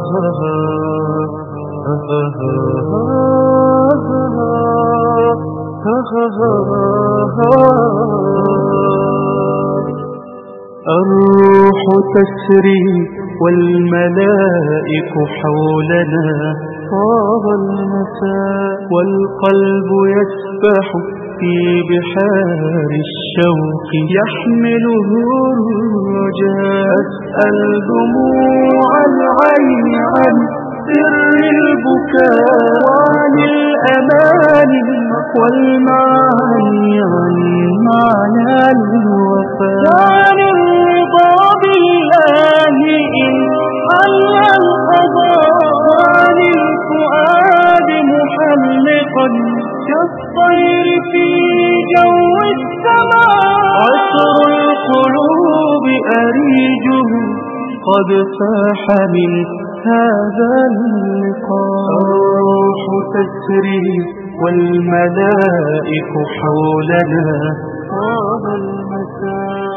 الروح تسري والملائك حولنا طاب المساء والقلب يسبح في بحار الشوق يحمله الرجاء أسأل دموع العين عن سر البكاء وعن الأمان والمعاني عن معنى الوفاء عن الرضا بالله إن حل القضاء وعن الفؤاد محلقا كالطير في جو السماء عطر القلوب أريجه قد فاح من هذا اللقاء الروح تسري والملائك حولنا طاب المساء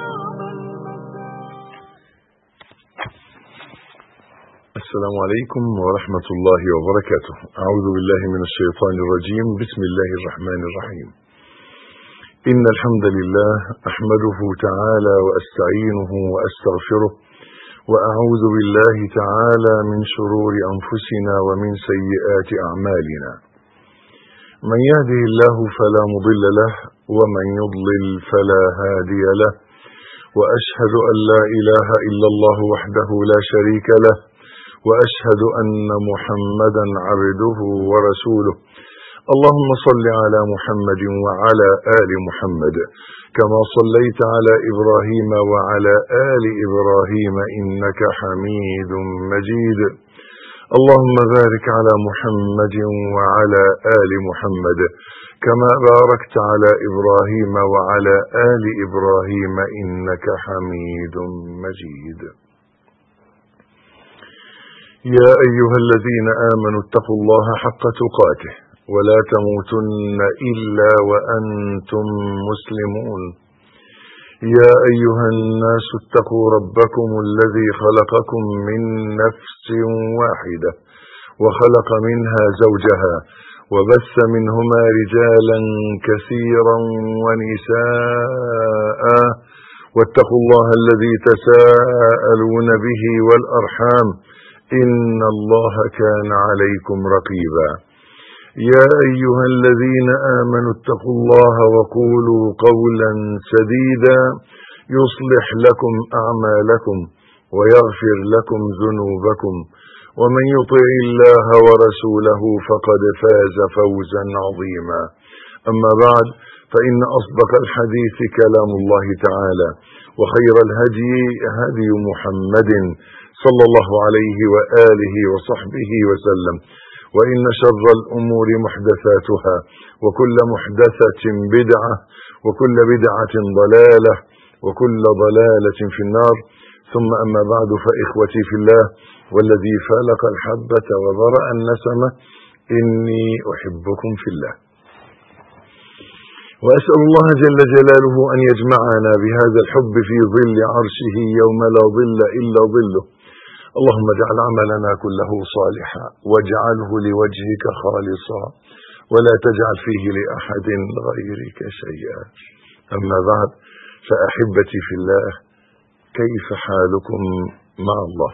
السلام عليكم ورحمة الله وبركاته أعوذ بالله من الشيطان الرجيم بسم الله الرحمن الرحيم إن الحمد لله أحمده تعالى وأستعينه وأستغفره وأعوذ بالله تعالى من شرور أنفسنا ومن سيئات أعمالنا من يهده الله فلا مضل له ومن يضلل فلا هادي له وأشهد أن لا إله إلا الله وحده لا شريك له وأشهد أن محمدا عبده ورسوله اللهم صل على محمد وعلى آل محمد كما صليت على إبراهيم وعلى آل إبراهيم إنك حميد مجيد اللهم بارك على محمد وعلى آل محمد كما باركت على إبراهيم وعلى آل إبراهيم إنك حميد مجيد يا أيها الذين آمنوا اتقوا الله حق تقاته ولا تموتن إلا وأنتم مسلمون يا أيها الناس اتقوا ربكم الذي خلقكم من نفس واحدة وخلق منها زوجها وبث منهما رجالا كثيرا ونساء واتقوا الله الذي تساءلون به والأرحام إن الله كان عليكم رقيبا يا أيها الذين آمنوا اتقوا الله وقولوا قولا سديدا يصلح لكم أعمالكم ويغفر لكم ذنوبكم ومن يطع الله ورسوله فقد فاز فوزا عظيما أما بعد فإن أصدق الحديث كلام الله تعالى وخير الهدي هدي محمد صلى الله عليه وآله وصحبه وسلم وإن شر الأمور محدثاتها وكل محدثة بدعة وكل بدعة ضلالة وكل ضلالة في النار ثم أما بعد فإخوتي في الله والذي فالق الحبة وبرأ النسمة إني أحبكم في الله وأسأل الله جل جلاله أن يجمعنا بهذا الحب في ظل عرشه يوم لا ظل إلا ظله اللهم اجعل عملنا كله صالحا واجعله لوجهك خالصا ولا تجعل فيه لأحد غيرك شيئا أما بعد فأحبتي في الله كيف حالكم مع الله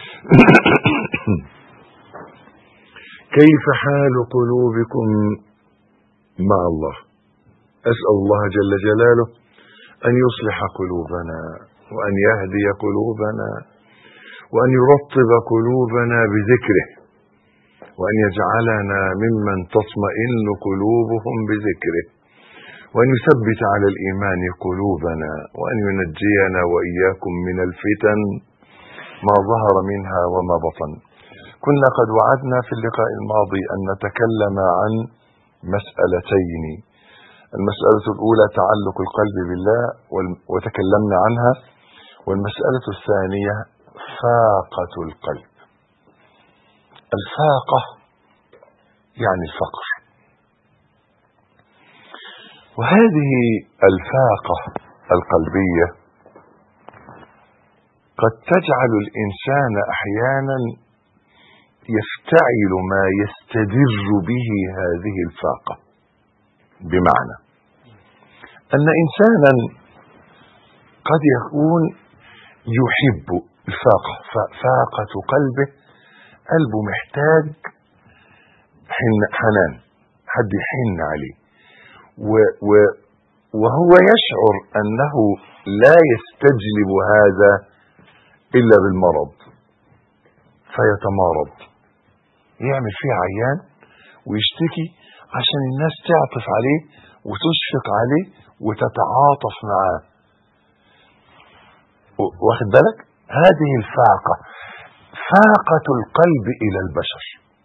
كيف حال قلوبكم مع الله أسأل الله جل جلاله أن يصلح قلوبنا وأن يهدي قلوبنا وأن يرطب قلوبنا بذكره وأن يجعلنا ممن تطمئن قلوبهم بذكره وأن يثبت على الإيمان قلوبنا وأن ينجينا وإياكم من الفتن ما ظهر منها وما بطن كنا قد وعدنا في اللقاء الماضي أن نتكلم عن مسألتين المسألة الأولى تعلق القلب بالله وتكلمنا عنها والمسألة الثانية فاقة القلب الفاقة يعني الفقر وهذه الفاقة القلبية قد تجعل الإنسان أحيانا يفتعل ما يستدر به هذه الفاقة بمعنى أن إنسانا قد يكون يحب الفاقة فاقة قلبه قلبه محتاج حن حنان حد يحن عليه و و وهو يشعر أنه لا يستجلب هذا إلا بالمرض فيتمارض يعمل فيه عيان ويشتكي عشان الناس تعطف عليه وتشفق عليه وتتعاطف معاه واخد بالك هذه الفاقة فاقة القلب إلى البشر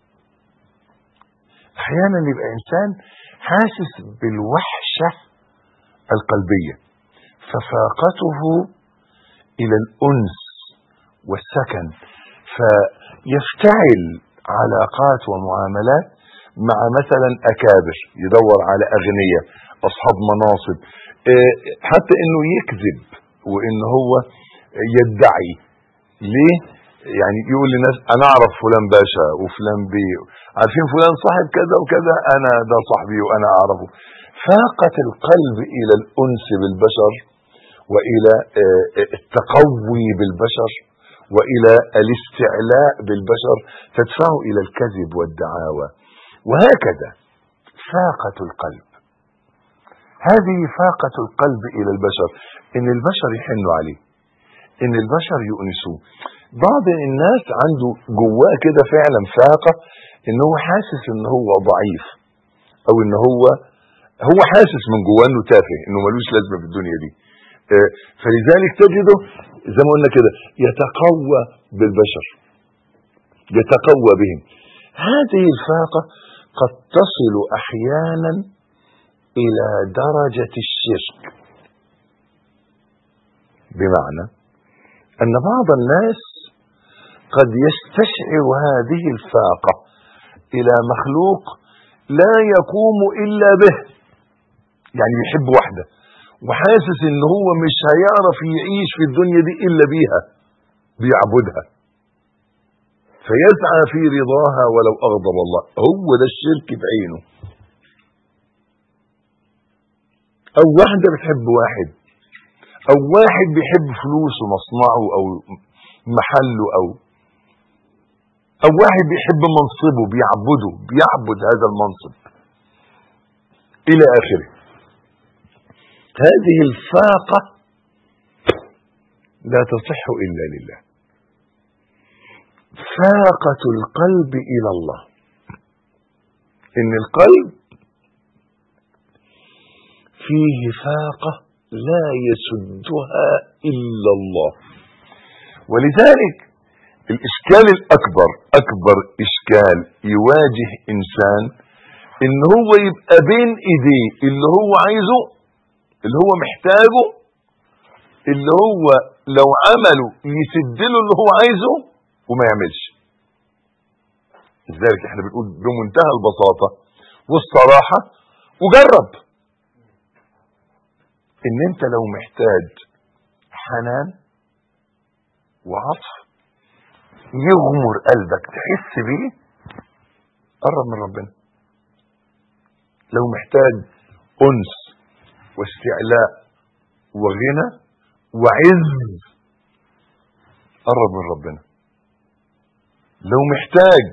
أحيانا يبقى إنسان حاسس بالوحشة القلبية ففاقته إلى الأنس والسكن فيفتعل علاقات ومعاملات مع مثلا أكابر يدور على أغنياء أصحاب مناصب حتى إنه يكذب وإن هو يدعي ليه يعني يقول للناس انا اعرف فلان باشا وفلان بي عارفين فلان صاحب كذا وكذا انا ده صاحبي وانا اعرفه فاقة القلب الى الانس بالبشر والى التقوي بالبشر والى الاستعلاء بالبشر تدفعه الى الكذب والدعاوى وهكذا فاقة القلب هذه فاقة القلب الى البشر ان البشر يحنوا عليه ان البشر يؤنسوه بعض الناس عنده جواه كده فعلا فاقة ان هو حاسس ان هو ضعيف او ان هو هو حاسس من جواه انه تافه انه ملوش لازمه في الدنيا دي فلذلك تجده زي ما قلنا كده يتقوى بالبشر يتقوى بهم هذه الفاقة قد تصل احيانا الى درجة الشرك بمعنى ان بعض الناس قد يستشعر هذه الفاقة الى مخلوق لا يقوم الا به يعني بيحب واحدة وحاسس ان هو مش هيعرف يعيش في الدنيا دي الا بيها بيعبدها فيسعى في رضاها ولو اغضب الله هو ده الشرك بعينه او واحدة بتحب واحد او واحد بيحب فلوسه مصنعه او محله او او واحد بيحب منصبه بيعبده بيعبد هذا المنصب الى اخره هذه الفاقة لا تصح الا لله فاقة القلب الى الله ان القلب فيه فاقة لا يسدها الا الله ولذلك الاشكال الاكبر اكبر اشكال يواجه انسان ان هو يبقى بين ايديه اللي هو عايزه اللي هو محتاجه اللي هو لو عمله يسد له اللي هو عايزه وما يعملش لذلك احنا بنقول بمنتهى البساطة والصراحة وجرب ان انت لو محتاج حنان وعطف يغمر قلبك تحس بيه قرب من ربنا لو محتاج انس واستعلاء وغنى وعز قرب من ربنا لو محتاج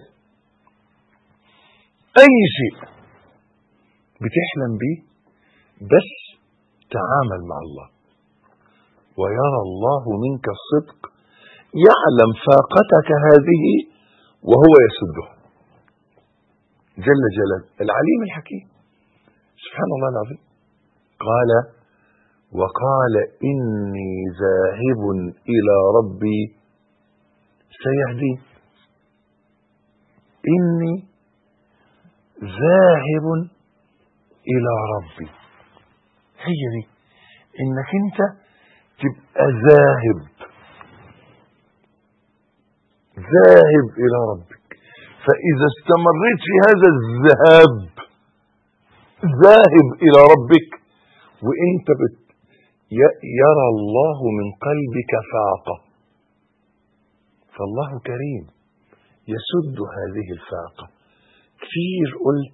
اي شيء بتحلم بيه بس تعامل مع الله ويرى الله منك الصدق يعلم فاقتك هذه وهو يسدها جل جلاله العليم الحكيم سبحان الله العظيم قال وقال إني ذاهب إلى ربي سيهدين إني ذاهب إلى ربي هي دي إنك أنت تبقى ذاهب ذاهب إلى ربك فإذا استمريت في هذا الذهاب ذاهب إلى ربك وإنت بت يرى الله من قلبك فاقة فالله كريم يسد هذه الفاقة كتير قلت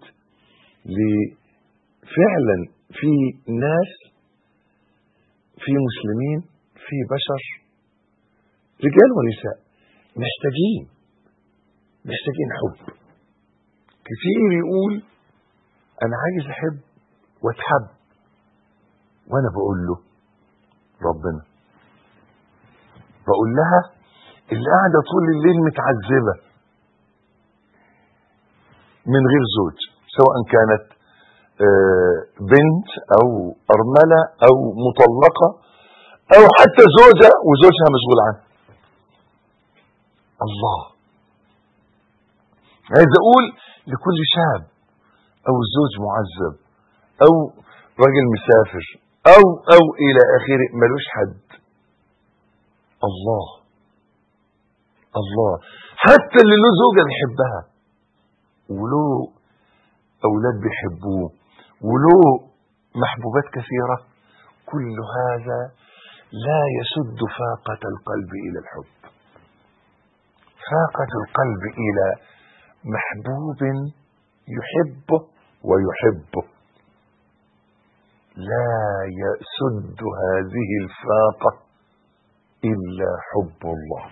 فعلا في ناس في مسلمين في بشر رجال ونساء محتاجين محتاجين حب كتير يقول انا عايز احب واتحب وانا بقول له ربنا بقول لها اللي قاعده طول الليل متعذبه من غير زوج سواء كانت آه، بنت او ارمله او مطلقه او حتى زوجه وزوجها مشغول عنها الله عايز اقول لكل شاب او زوج معذب او راجل مسافر او او الى اخره ملوش حد الله الله حتى اللي له زوجه بيحبها وله اولاد بيحبوه وله محبوبات كثيره كل هذا لا يسد فاقه القلب الى الحب فاقه القلب الى محبوب يحبه ويحبه لا يسد هذه الفاقه الا حب الله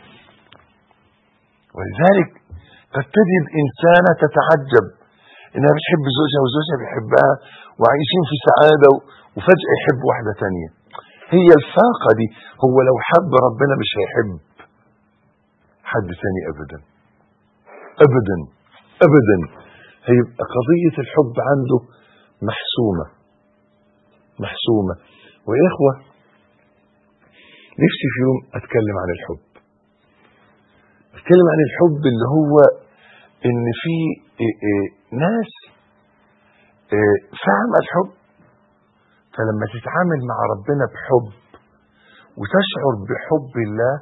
ولذلك قد تجد انسانه تتعجب انها بتحب زوجها وزوجها بيحبها وعايشين في سعاده وفجاه يحب واحده تانية هي الفاقه دي هو لو حب ربنا مش هيحب حد تاني ابدا ابدا ابدا هيبقى قضيه الحب عنده محسومه محسومه ويا اخوه نفسي في يوم اتكلم عن الحب اتكلم عن الحب اللي هو ان في إيه إيه ناس إيه فاهمه الحب فلما تتعامل مع ربنا بحب وتشعر بحب الله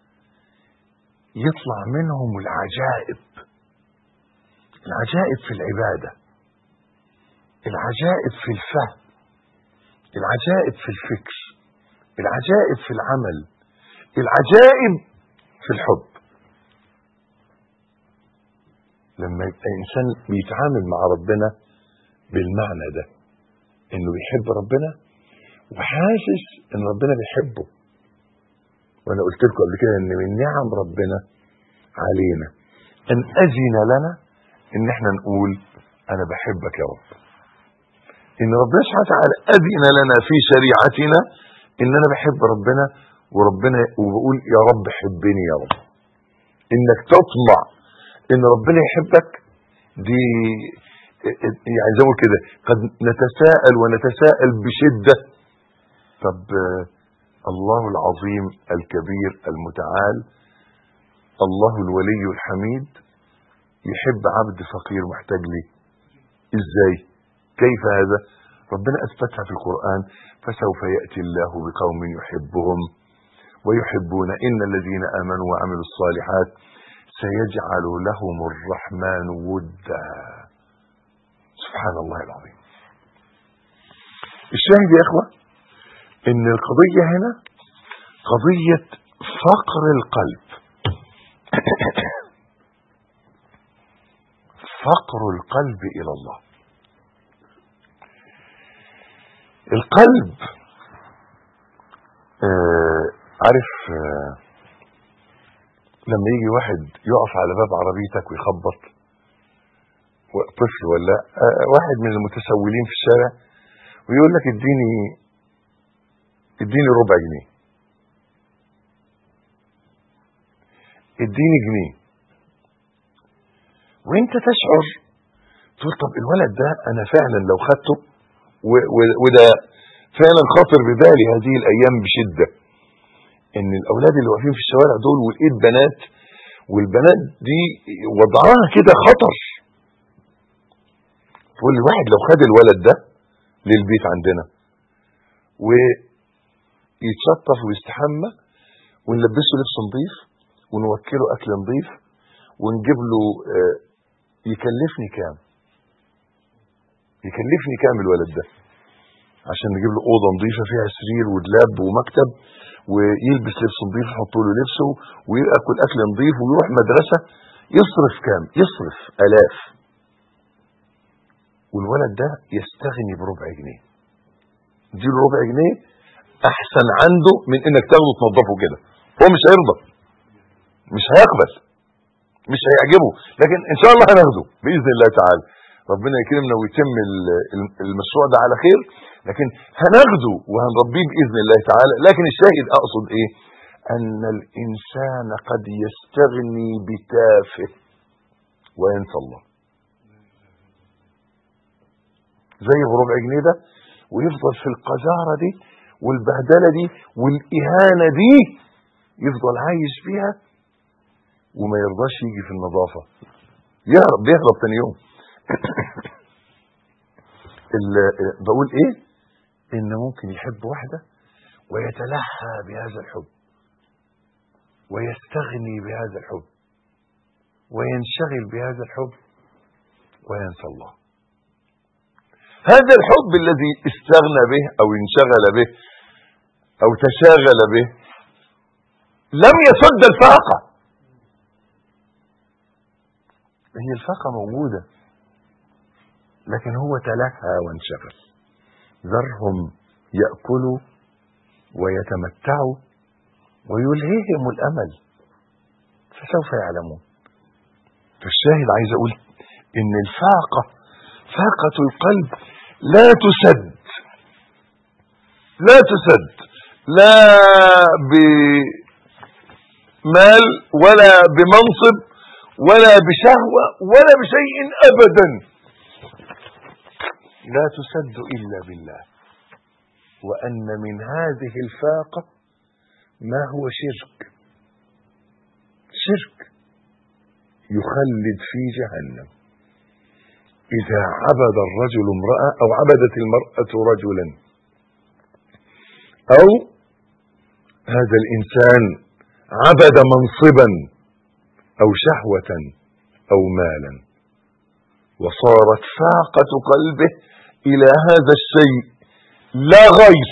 يطلع منهم العجائب العجائب في العباده العجائب في الفهم العجائب في الفكر العجائب في العمل العجائب في الحب لما يبقى انسان بيتعامل مع ربنا بالمعنى ده انه بيحب ربنا وحاسس ان ربنا بيحبه وانا قلت لكم قبل كده ان من نعم ربنا علينا ان اذن لنا ان احنا نقول انا بحبك يا رب ان ربنا سبحانه وتعالى اذن لنا في شريعتنا ان انا بحب ربنا وربنا وبقول يا رب حبني يا رب انك تطمع ان ربنا يحبك دي يعني زي ما بقول كده قد نتساءل ونتساءل بشده طب الله العظيم الكبير المتعال الله الولي الحميد يحب عبد فقير محتاج ليه ازاي كيف هذا ربنا اثبتها في القران فسوف ياتي الله بقوم يحبهم ويحبون ان الذين امنوا وعملوا الصالحات سيجعل لهم الرحمن ودا سبحان الله العظيم الشاهد يا اخوه ان القضيه هنا قضيه فقر القلب فقر القلب الى الله القلب آه عارف آه لما يجي واحد يقف على باب عربيتك ويخبط طفل ولا آه واحد من المتسولين في الشارع ويقول لك اديني اديني ربع جنيه اديني جنيه وانت تشعر تقول طب الولد ده انا فعلا لو خدته وده فعلا خاطر ببالي هذه الايام بشده ان الاولاد اللي واقفين في الشوارع دول ولقيت بنات والبنات دي وضعها كده خطر تقول لي واحد لو خد الولد ده للبيت عندنا ويتشطف ويستحمى ونلبسه لبس نظيف ونوكله اكل نظيف ونجيب له يكلفني كام يكلفني كام الولد ده عشان نجيب له اوضه نظيفه فيها سرير ودلاب ومكتب ويلبس لبس نظيف نحط له لبسه وياكل اكل نظيف ويروح مدرسه يصرف كام يصرف الاف والولد ده يستغني بربع جنيه اديله ربع جنيه احسن عنده من انك تاخده تنظفه كده هو مش هيرضى مش هيقبل مش هيعجبه لكن ان شاء الله هناخده باذن الله تعالى ربنا يكرمنا ويتم ال- ال- المشروع ده على خير لكن هناخده وهنربيه باذن الله تعالى لكن الشاهد اقصد ايه ان الانسان قد يستغني بتافه وينسى الله زي بربع جنيه ده ويفضل في القذاره دي والبهدله دي والاهانه دي يفضل عايش فيها وما يرضاش يجي في النظافه يهرب بيهرب تاني يوم ال- بقول ايه ان ممكن يحب واحده ويتلهى بهذا الحب ويستغني بهذا الحب وينشغل بهذا الحب وينسى الله هذا الحب الذي استغنى به او انشغل به او تشاغل به لم يسد الفاقه هي الفاقه موجوده لكن هو تلهى وانشغل ذرهم ياكلوا ويتمتعوا ويلهيهم الامل فسوف يعلمون فالشاهد عايز اقول ان الفاقه فاقه القلب لا تسد لا تسد لا بمال ولا بمنصب ولا بشهوه ولا بشيء ابدا لا تسد الا بالله وان من هذه الفاقه ما هو شرك شرك يخلد في جهنم اذا عبد الرجل امراه او عبدت المراه رجلا او هذا الانسان عبد منصبا او شهوه او مالا وصارت فاقه قلبه الى هذا الشيء لا غير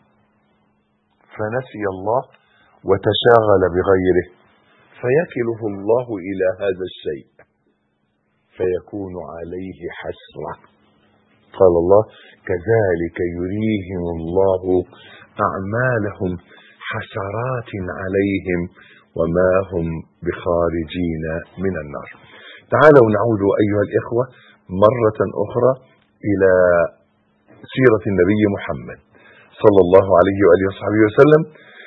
فنسي الله وتشاغل بغيره فيكله الله الى هذا الشيء فيكون عليه حسره قال الله كذلك يريهم الله اعمالهم حسرات عليهم وما هم بخارجين من النار تعالوا نعود ايها الاخوه مره اخرى الى سيره النبي محمد صلى الله عليه واله وصحبه وسلم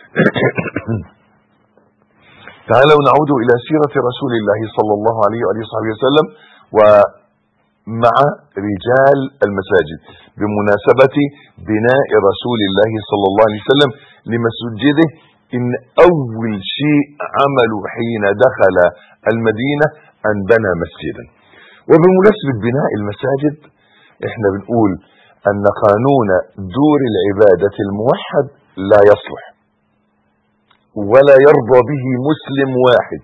تعالوا نعود الى سيره رسول الله صلى الله عليه واله وصحبه وسلم ومع رجال المساجد بمناسبه بناء رسول الله صلى الله عليه وسلم لمسجده ان اول شيء عمله حين دخل المدينه ان بنى مسجدا وبمناسبه بناء المساجد احنا بنقول ان قانون دور العباده الموحد لا يصلح ولا يرضى به مسلم واحد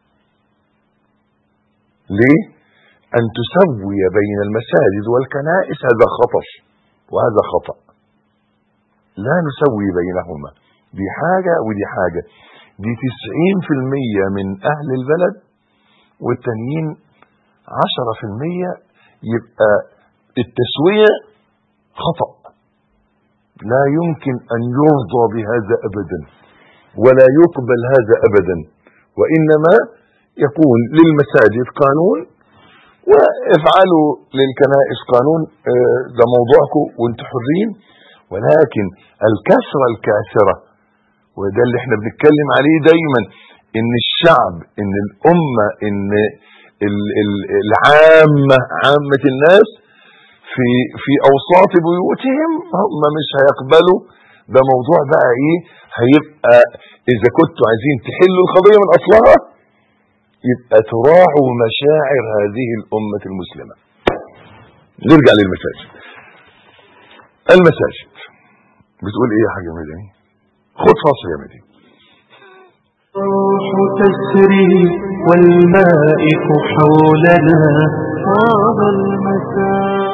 ليه ان تسوي بين المساجد والكنائس هذا خطر وهذا خطا لا نسوي بينهما دي حاجة ودي حاجة دي تسعين في المية من أهل البلد والتانيين عشرة في المية يبقى التسوية خطأ لا يمكن أن يرضى بهذا أبدا ولا يقبل هذا أبدا وإنما يكون للمساجد قانون وافعلوا للكنائس قانون آه، ده موضوعكم وانتم حرين ولكن الكسرة الكاسرة وده اللي احنا بنتكلم عليه دايما ان الشعب ان الامة ان ال- ال- العامة عامة الناس في في اوساط بيوتهم هم مش هيقبلوا ده موضوع بقى ايه هيبقى اذا كنتوا عايزين تحلوا القضية من اصلها يبقى تراعوا مشاعر هذه الامة المسلمة نرجع للمساجد المساجد بتقول ايه يا حاجة مدني خد فاصل يا مدني الروح تسري والمائك حولنا طاب المساء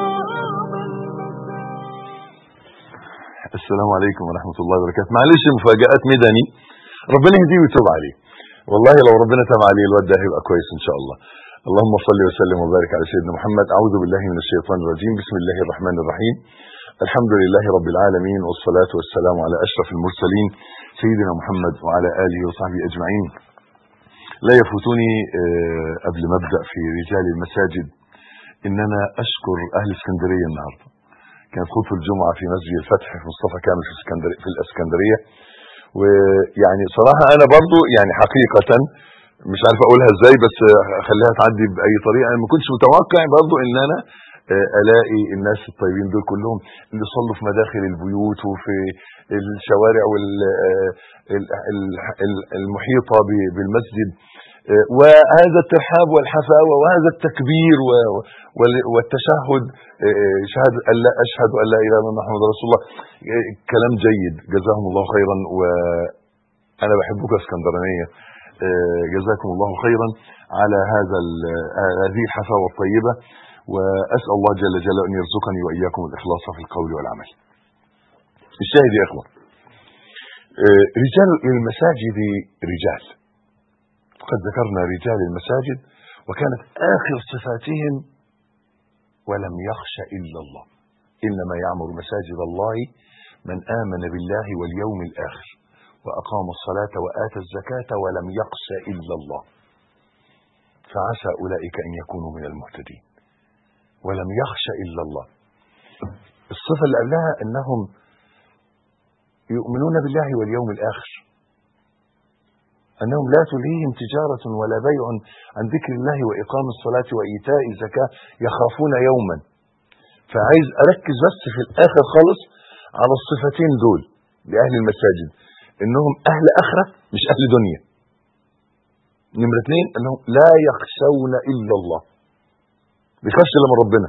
السلام عليكم ورحمة الله وبركاته معلش مفاجآت مدني ربنا يهديه ويتوب عليه والله لو ربنا تاب عليه الواد ده هيبقى كويس ان شاء الله اللهم صل وسلم وبارك على سيدنا محمد اعوذ بالله من الشيطان الرجيم بسم الله الرحمن الرحيم الحمد لله رب العالمين والصلاة والسلام على أشرف المرسلين سيدنا محمد وعلى آله وصحبه أجمعين لا يفوتني آه، قبل ما أبدأ في رجال المساجد إن أنا أشكر أهل اسكندرية النهاردة كانت خطبة الجمعة في مسجد الفتح في مصطفى كامل في اسكندرية في الاسكندرية ويعني صراحة أنا برضو يعني حقيقة مش عارف أقولها إزاي بس خليها تعدي بأي طريقة أنا ما كنتش متوقع برضو إن أنا آه، الاقي الناس الطيبين دول كلهم اللي صلوا في مداخل البيوت وفي الشوارع وال آه، ال- ال- ال- المحيطه ب- بالمسجد آه، وهذا الترحاب والحفاوه وهذا التكبير و- وال- والتشهد آه، شهاده ان لا اشهد ان لا اله الا الله محمد رسول الله آه، كلام جيد جزاهم الله خيرا وانا بحبكم يا اسكندرانيه آه، جزاكم الله خيرا على هذا ال- آه، هذه الحفاوه الطيبه واسال الله جل جلاله ان يرزقني واياكم الاخلاص في القول والعمل. الشاهد يا اخوان آه، رجال المساجد رجال قد ذكرنا رجال المساجد وكانت اخر صفاتهم ولم يخش الا الله انما يعمر مساجد الله من امن بالله واليوم الاخر واقام الصلاه واتى الزكاه ولم يخش الا الله فعسى اولئك ان يكونوا من المهتدين ولم يخش الا الله الصفه اللي قبلها انهم يؤمنون بالله واليوم الاخر انهم لا تلهيهم تجاره ولا بيع عن ذكر الله واقام الصلاه وايتاء الزكاه يخافون يوما فعايز اركز بس في الاخر خالص على الصفتين دول لاهل المساجد انهم اهل اخره مش اهل دنيا نمره اثنين انهم لا يخشون الا الله بيخش الا من ربنا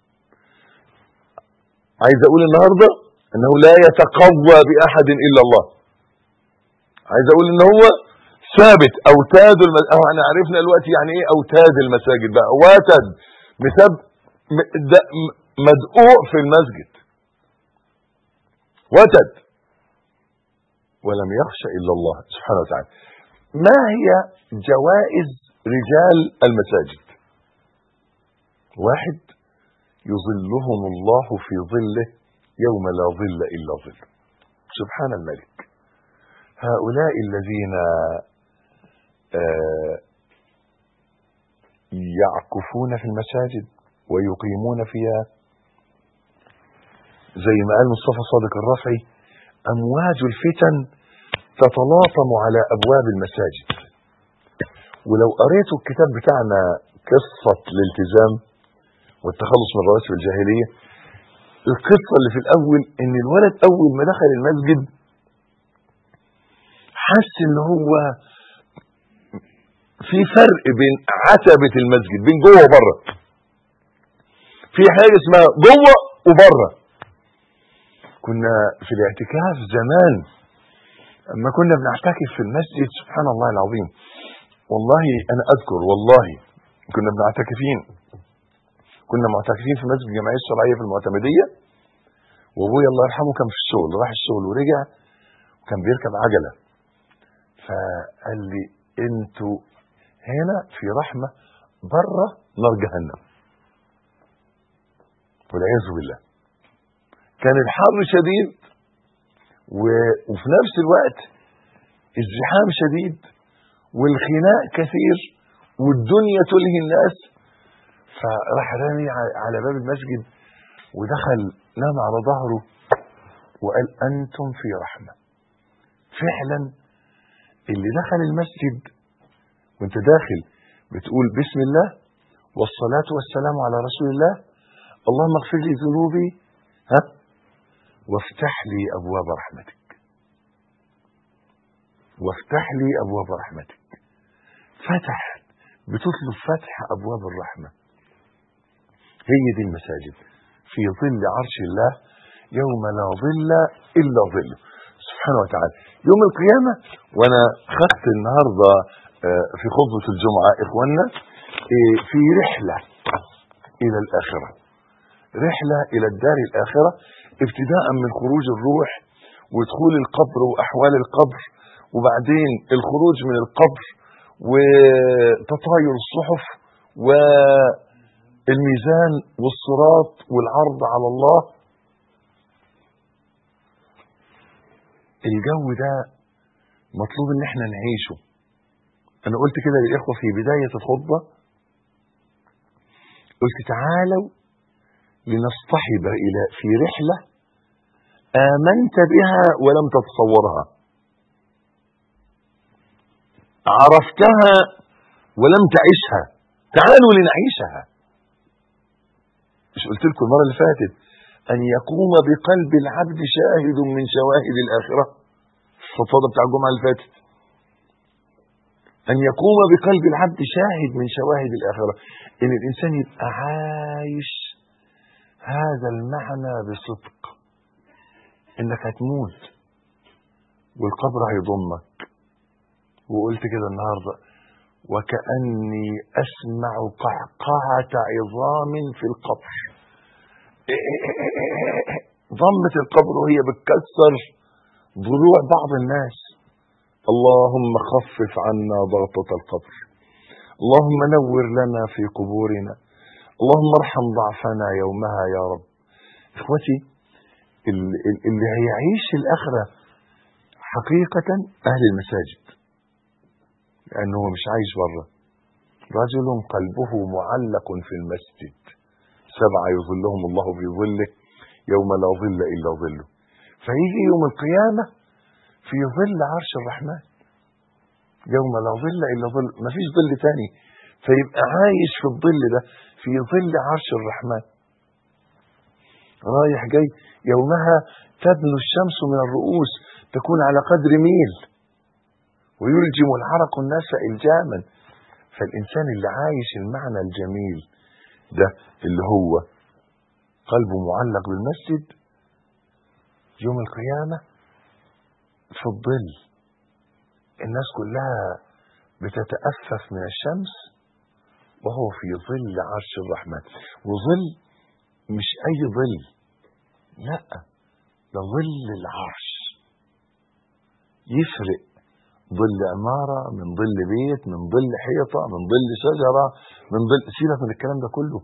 عايز اقول النهارده انه لا يتقوى باحد الا الله عايز اقول ان هو ثابت اوتاد الم... أو احنا عرفنا دلوقتي يعني ايه اوتاد المساجد بقى واتد مثاب م- د- م- مدقوق في المسجد وتد ولم يخش الا الله سبحانه وتعالى ما هي جوائز رجال المساجد واحد يظلهم الله في ظله يوم لا ظل الا ظله سبحان الملك هؤلاء الذين آه، يعكفون في المساجد ويقيمون فيها زي ما قال مصطفى صادق الرفعي امواج الفتن تتلاطم على ابواب المساجد ولو قريتوا الكتاب بتاعنا قصه الالتزام والتخلص من رواسب الجاهليه القصه اللي في الاول ان الولد اول ما دخل المسجد حس ان هو في فرق بين عتبه المسجد بين جوه وبره في حاجه اسمها جوه وبره كنا في الاعتكاف زمان اما كنا بنعتكف في المسجد سبحان الله العظيم والله انا اذكر والله كنا بنعتكفين كنا معتكفين في مسجد الجمعيه الشرعيه في المعتمديه وابويا الله يرحمه كان في الشغل راح الشغل ورجع وكان بيركب عجله فقال لي انتوا هنا في رحمه بره نار جهنم والعياذ بالله كان الحر شديد و... وفي نفس الوقت الزحام شديد والخناق كثير والدنيا تلهي الناس فراح رامي ع- على باب المسجد ودخل نام على ظهره وقال انتم في رحمه فعلا اللي دخل المسجد وانت داخل بتقول بسم الله والصلاه والسلام على رسول الله اللهم اغفر لي ذنوبي ها وافتح لي ابواب رحمتك وافتح لي ابواب رحمتك فتح بتطلب فتح ابواب الرحمه هي دي المساجد في ظل عرش الله يوم لا ظل الا ظله سبحانه وتعالى يوم القيامه وانا خدت النهارده آه، في خطبه الجمعه اخواننا آه، في رحله الى الاخره رحله الى الدار الاخره ابتداء من خروج الروح ودخول القبر واحوال القبر وبعدين الخروج من القبر وتطاير الصحف والميزان والصراط والعرض على الله الجو ده مطلوب ان احنا نعيشه انا قلت كده للاخوه في بدايه الخطبه قلت تعالوا لنصطحب الى في رحله امنت بها ولم تتصورها عرفتها ولم تعيشها تعالوا لنعيشها مش قلت لكم المره اللي فاتت ان يقوم بقلب العبد شاهد من شواهد الاخره الفضفضه بتاع الجمعه اللي فاتت ان يقوم بقلب العبد شاهد من شواهد الاخره ان الانسان يبقى عايش هذا المعنى بصدق انك هتموت والقبر هيضمك وقلت كده النهارده وكاني اسمع قعقعه عظام في القبر ضمه القبر وهي بتكسر ضلوع بعض الناس اللهم خفف عنا ضغطة القبر اللهم نور لنا في قبورنا اللهم ارحم ضعفنا يومها يا رب اخوتي اللي هيعيش الاخره حقيقه اهل المساجد لانه هو مش عايش بره رجل قلبه معلق في المسجد سبعه يظلهم الله في ظله يوم لا ظل الا ظله فيجي يوم القيامه في ظل عرش الرحمن يوم لا ظل الا ظل ما فيش ظل تاني فيبقى عايش في الظل ده في ظل عرش الرحمن رايح جاي يومها تدنو الشمس من الرؤوس تكون على قدر ميل ويلجم العرق الناس الجاما فالانسان اللي عايش المعنى الجميل ده اللي هو قلبه معلق بالمسجد يوم القيامه في الظل الناس كلها بتتأفف من الشمس وهو في ظل عرش الرحمن وظل مش أي ظل لا ده ظل العرش يفرق ظل عمارة من ظل بيت من ظل حيطة من ظل شجرة من ظل سيبك من الكلام ده كله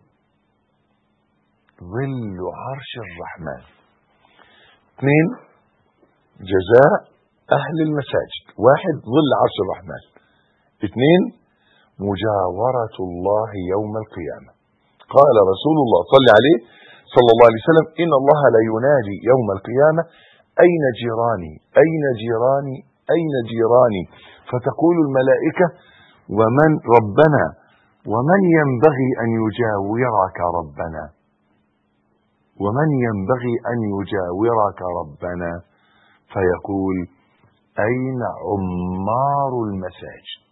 ظل عرش الرحمن اثنين جزاء أهل المساجد واحد ظل عرش الرحمن اثنين مجاورة الله يوم القيامة قال رسول الله صلى عليه صلى الله عليه وسلم إن الله لا ينادي يوم القيامة أين جيراني أين جيراني أين جيراني فتقول الملائكة ومن ربنا ومن ينبغي أن يجاورك ربنا ومن ينبغي أن يجاورك ربنا فيقول أين عمار المساجد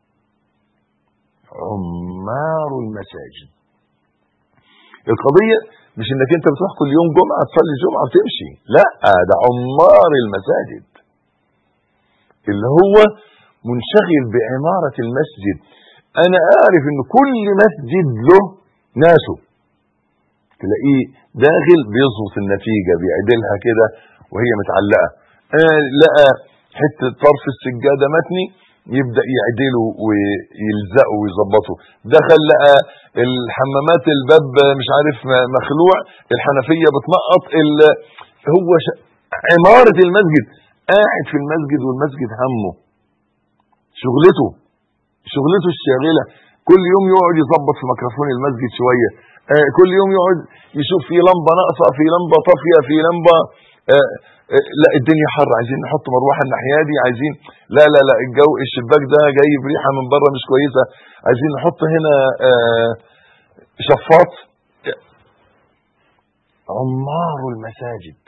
عمار المساجد القضية مش انك انت بتروح كل يوم جمعة تصلي جمعة وتمشي لا ده عمار المساجد اللي هو منشغل بعمارة المسجد انا اعرف ان كل مسجد له ناسه تلاقيه داخل بيظبط النتيجة بيعدلها كده وهي متعلقة آه لقى حتة طرف السجادة متني يبدا يعدله ويلزقه ويظبطه دخل لقى الحمامات الباب مش عارف مخلوع الحنفيه بتنقط هو ش... عماره المسجد قاعد في المسجد والمسجد همه شغلته شغلته الشاغله كل يوم يقعد يظبط في ميكروفون المسجد شويه آه كل يوم يقعد يشوف في لمبه ناقصه في لمبه طافيه في لمبه آه لا الدنيا حر عايزين نحط مروحه الناحيه دي عايزين لا لا لا الجو الشباك ده جايب ريحه من بره مش كويسه عايزين نحط هنا شفاط عمار المساجد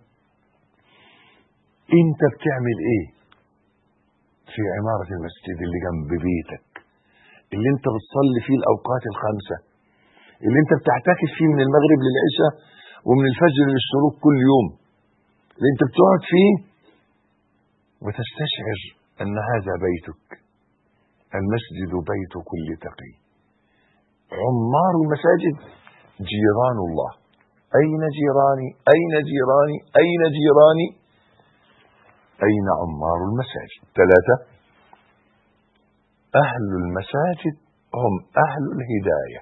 انت بتعمل ايه في عمارة المسجد اللي جنب بيتك اللي انت بتصلي فيه الاوقات الخمسة اللي انت بتعتكف فيه من المغرب للعشاء ومن الفجر للشروق كل يوم اللي انت بتقعد فيه وتستشعر ان هذا بيتك المسجد بيت كل تقي عمار المساجد جيران الله اين جيراني اين جيراني اين جيراني اين عمار المساجد ثلاثة أهل المساجد هم أهل الهداية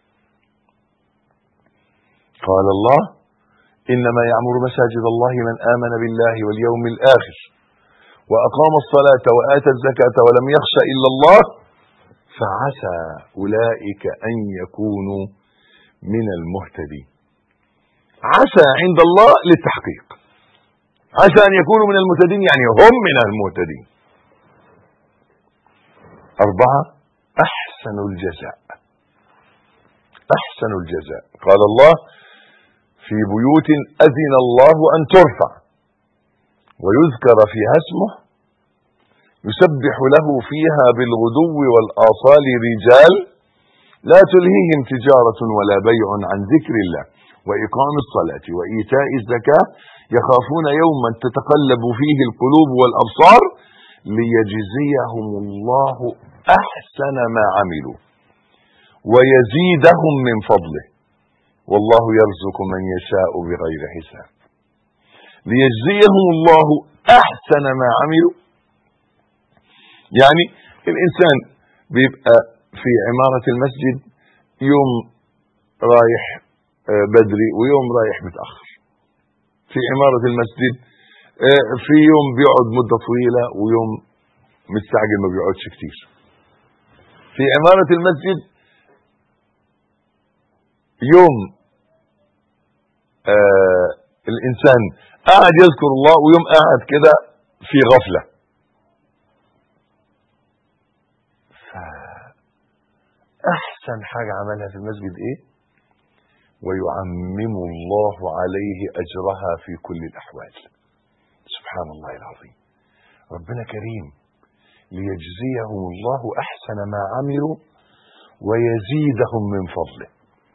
قال الله إنما يعمر مساجد الله من آمن بالله واليوم الآخر وأقام الصلاة وآتى الزكاة ولم يخش إلا الله فعسى أولئك أن يكونوا من المهتدين عسى عند الله للتحقيق عسى أن يكونوا من المهتدين يعني هم من المهتدين أربعة أحسن الجزاء أحسن الجزاء قال الله في بيوت أذن الله أن ترفع ويذكر فيها اسمه يسبح له فيها بالغدو والآصال رجال لا تلهيهم تجارة ولا بيع عن ذكر الله وإقام الصلاة وإيتاء الزكاة يخافون يوما تتقلب فيه القلوب والأبصار ليجزيهم الله أحسن ما عملوا ويزيدهم من فضله والله يرزق من يشاء بغير حساب ليجزيهم الله أحسن ما عملوا يعني الإنسان بيبقى في عمارة المسجد يوم رايح بدري ويوم رايح متأخر في عمارة المسجد في يوم بيقعد مدة طويلة ويوم مستعجل ما بيقعدش كتير في عمارة المسجد يوم آه الإنسان قاعد يذكر الله ويوم قاعد كده في غفلة أحسن حاجة عملها في المسجد إيه ويعمم الله عليه أجرها في كل الأحوال سبحان الله العظيم ربنا كريم ليجزيهم الله احسن ما عملوا ويزيدهم من فضله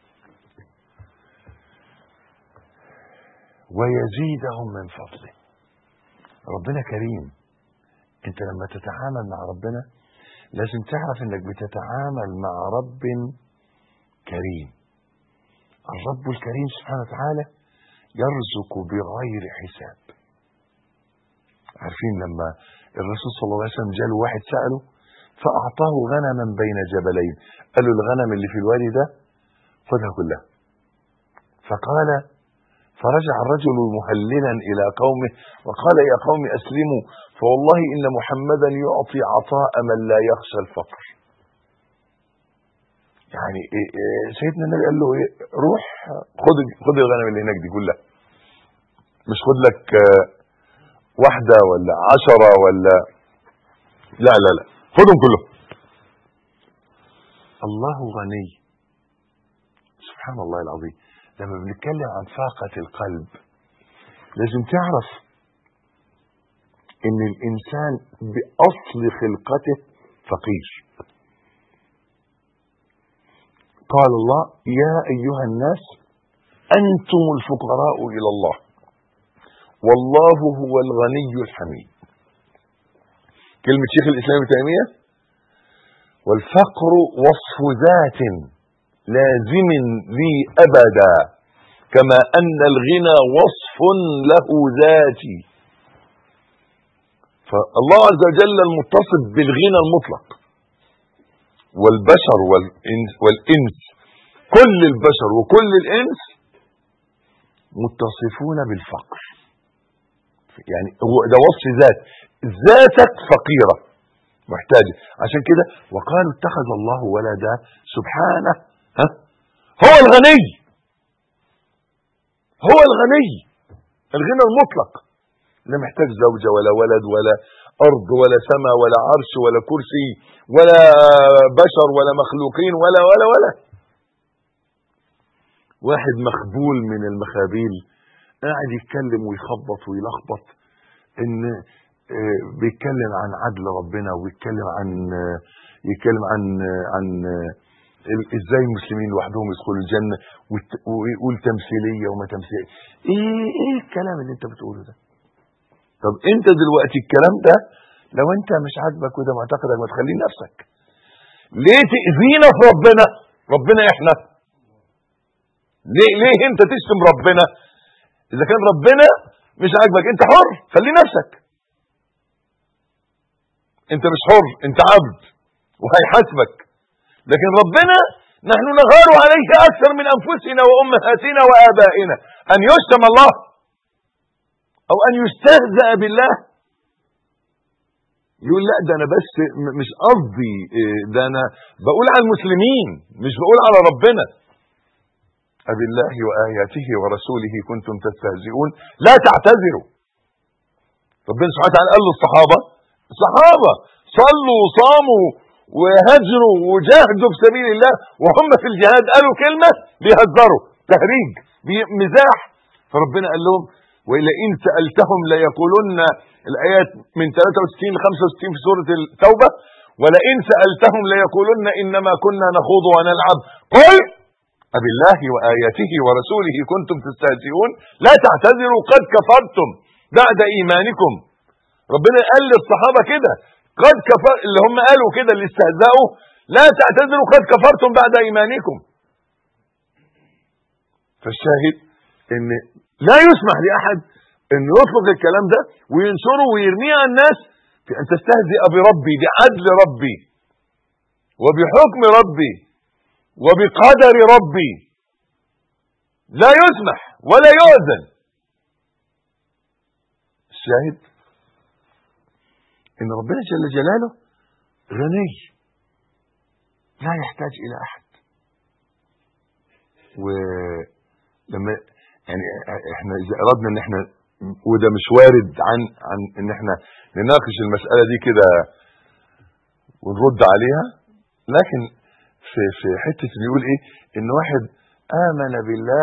ويزيدهم من فضله ربنا كريم انت لما تتعامل مع ربنا لازم تعرف انك بتتعامل مع رب كريم الرب الكريم سبحانه وتعالى يرزق بغير حساب عارفين لما الرسول صلى الله عليه وسلم جاله واحد سأله فأعطاه غنما بين جبلين قال له الغنم اللي في الوادي ده خذها كلها فقال فرجع الرجل مهللا إلى قومه وقال يا قوم أسلموا فوالله إن محمدا يعطي عطاء من لا يخشى الفقر يعني سيدنا النبي قال له إيه روح خد خد الغنم اللي هناك دي كلها مش خد لك واحدة ولا عشرة ولا لا لا لا خدهم كلهم الله غني سبحان الله العظيم لما بنتكلم عن فاقة القلب لازم تعرف ان الانسان باصل خلقته فقير قال الله يا ايها الناس انتم الفقراء الى الله والله هو الغني الحميد كلمة شيخ الإسلام ابن تيمية والفقر وصف ذات لازم لي أبدا كما أن الغنى وصف له ذاتي فالله عز وجل المتصف بالغنى المطلق والبشر والإنس, والإنس كل البشر وكل الإنس متصفون بالفقر يعني هو ده وصف ذات ذاتك فقيرة محتاجة عشان كده وقالوا اتخذ الله ولدا سبحانه ها هو الغني هو الغني الغنى المطلق لا محتاج زوجة ولا ولد ولا أرض ولا سماء ولا عرش ولا كرسي ولا بشر ولا مخلوقين ولا ولا ولا واحد مخبول من المخابيل قاعد يتكلم ويخبط ويلخبط ان بيتكلم عن عدل ربنا وبيتكلم عن يتكلم عن عن ازاي المسلمين لوحدهم يدخلوا الجنه ويقول تمثيليه وما تمثيليه ايه ايه الكلام اللي انت بتقوله ده طب انت دلوقتي الكلام ده لو انت مش عاجبك وده معتقدك ما تخليه نفسك ليه تاذينا في ربنا ربنا احنا ليه ليه انت تشتم ربنا اذا كان ربنا مش عاجبك انت حر خلي نفسك انت مش حر انت عبد وهيحاسبك لكن ربنا نحن نغار عليه اكثر من انفسنا وامهاتنا وابائنا ان يشتم الله او ان يستهزأ بالله يقول لا ده انا بس م- مش قصدي إيه، ده انا بقول على المسلمين مش بقول على ربنا أبالله وآياته ورسوله كنتم تستهزئون لا تعتذروا ربنا سبحانه وتعالى قال للصحابة الصحابة صلوا وصاموا وهجروا وجاهدوا في سبيل الله وهم في الجهاد قالوا كلمة بيهزروا تهريج بي- مزاح فربنا قال لهم ولئن سألتهم ليقولن الآيات من 63 ل 65 في سورة التوبة ولئن سألتهم ليقولن إنما كنا نخوض ونلعب قل أبالله وآياته ورسوله كنتم تستهزئون لا تعتذروا قد كفرتم بعد إيمانكم ربنا قال للصحابة كده قد كفر اللي هم قالوا كده اللي استهزأوا لا تعتذروا قد كفرتم بعد إيمانكم فالشاهد ان لا يسمح لأحد ان يطلق الكلام ده وينشره ويرميه على الناس في ان تستهزئ بربي بعدل ربي وبحكم ربي وبقدر ربي لا يسمح ولا يؤذن الشاهد ان ربنا جل جلاله غني لا يحتاج الى احد ولما يعني احنا اذا اردنا ان احنا وده مش وارد عن عن ان احنا نناقش المساله دي كده ونرد عليها لكن في في حته بيقول ايه ان واحد امن بالله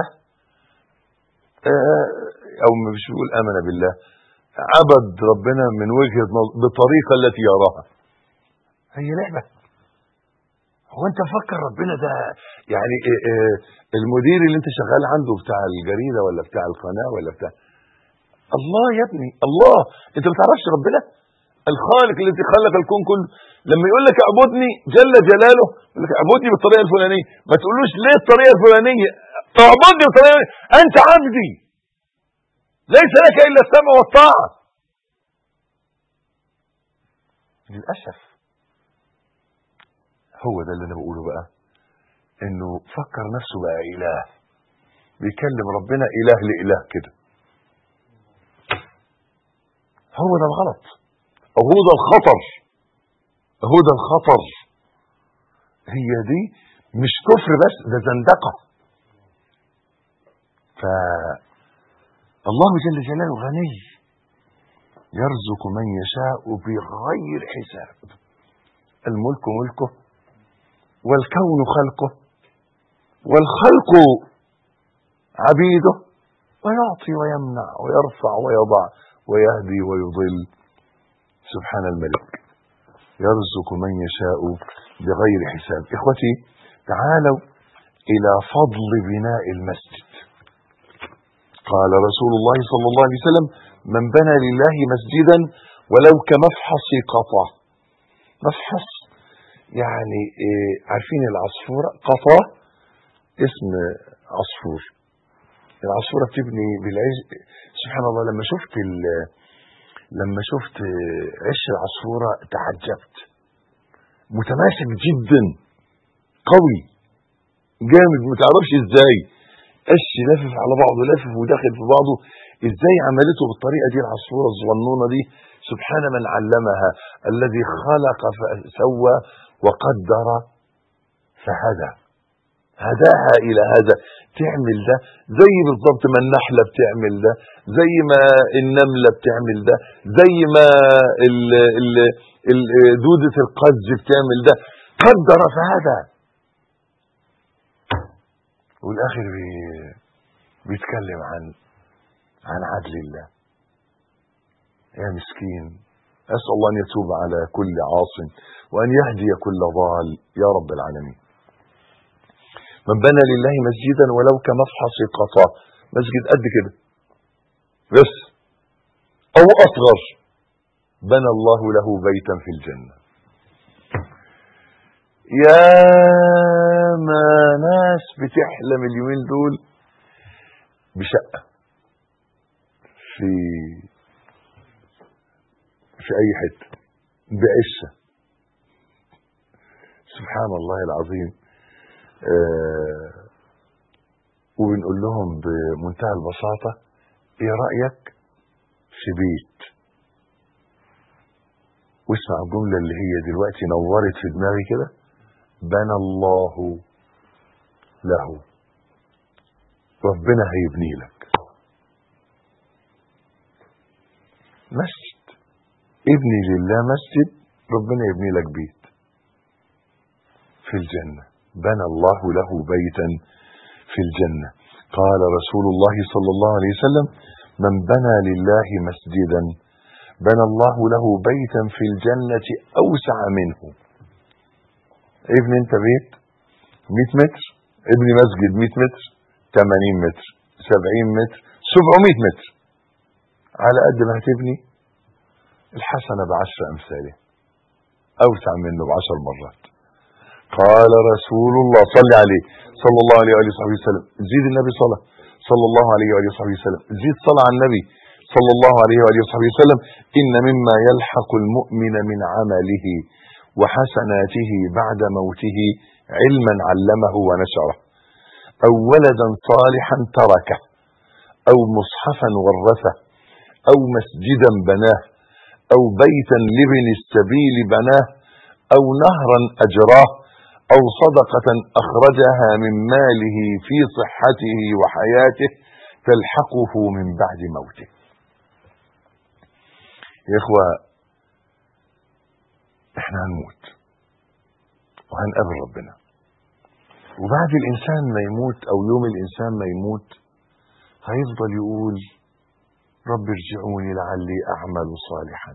آه، او مش بيقول امن بالله عبد ربنا من وجهه نظر بالطريقه التي يراها هي لعبه هو انت فكر ربنا ده يعني إيه إيه المدير اللي انت شغال عنده بتاع الجريده ولا بتاع القناه ولا بتاع الله يا ابني الله انت ما تعرفش ربنا الخالق الذي خلق الكون كله لما يقول لك اعبدني جل جلاله يقول لك اعبدني بالطريقه الفلانيه ما تقولوش ليه الطريقه الفلانيه اعبدني بالطريقه انت عبدي ليس لك الا السمع والطاعه للاسف هو ده اللي انا بقوله بقى انه فكر نفسه بقى اله بيكلم ربنا اله لاله كده هو ده الغلط او هو ده الخطر هو ده الخطر هي دي مش كفر بس ده زندقه ف الله جل جلاله غني يرزق من يشاء بغير حساب الملك ملكه والكون خلقه والخلق عبيده ويعطي ويمنع ويرفع ويضع ويهدي ويضل سبحان الملك يرزق من يشاء بغير حساب اخوتي تعالوا الى فضل بناء المسجد قال رسول الله صلى الله عليه وسلم من بنى لله مسجدا ولو كمفحص قطع مفحص يعني إيه عارفين العصفورة قطا اسم عصفور العصفورة بتبني بالعز سبحان الله لما شفت ال... لما شفت عش العصفورة تعجبت متماسك جدا قوي جامد ما تعرفش ازاي قش لافف على بعضه لافف وداخل في بعضه ازاي عملته بالطريقه دي العصفوره الصغنونه دي سبحان من علمها الذي خلق فسوى وقدر فهدى هداها الى هذا تعمل ده زي بالضبط ما النحله بتعمل ده زي ما النمله بتعمل ده زي ما ال ال ال دوده القز بتعمل ده قدر فهدى والاخر بي بيتكلم عن عن عدل الله يا مسكين اسال الله ان يتوب على كل عاص وان يهدي كل ضال يا رب العالمين من بنى لله مسجدا ولو كمفحص قطا مسجد قد كده بس او اصغر بنى الله له بيتا في الجنه يا ما ناس بتحلم اليومين دول بشقة في في أي حتة بعشة سبحان الله العظيم آه وبنقول لهم بمنتهى البساطة ايه رأيك في بيت واسمع الجملة اللي هي دلوقتي نورت في دماغي كده بنى الله له ربنا هيبني لك مسجد ابني لله مسجد ربنا يبني لك بيت في الجنة بنى الله له بيتا في الجنة قال رسول الله صلى الله عليه وسلم من بنى لله مسجدا بنى الله له بيتا في الجنة أوسع منه ابن انت بيت 100 متر ابني مسجد 100 متر 80 متر 70 متر 700 متر على قد ما هتبني الحسنة بعشر أمثاله أوسع منه بعشر مرات قال رسول الله صلى عليه صلى الله عليه وآله وصحبه وسلم زيد النبي صلى صلى الله عليه وآله وصحبه وسلم زيد صلى على النبي صلى الله عليه وآله وصحبه وسلم إن مما يلحق المؤمن من عمله وحسناته بعد موته علما علمه ونشره أو ولدا صالحا تركه أو مصحفا ورثه أو مسجدا بناه أو بيتا لابن السبيل بناه أو نهرا أجراه أو صدقة أخرجها من ماله في صحته وحياته تلحقه من بعد موته يا إخوة إحنا هنموت وهنقابل ربنا وبعد الإنسان ما يموت أو يوم الإنسان ما يموت هيفضل يقول رب ارجعوني لعلي أعمل صالحا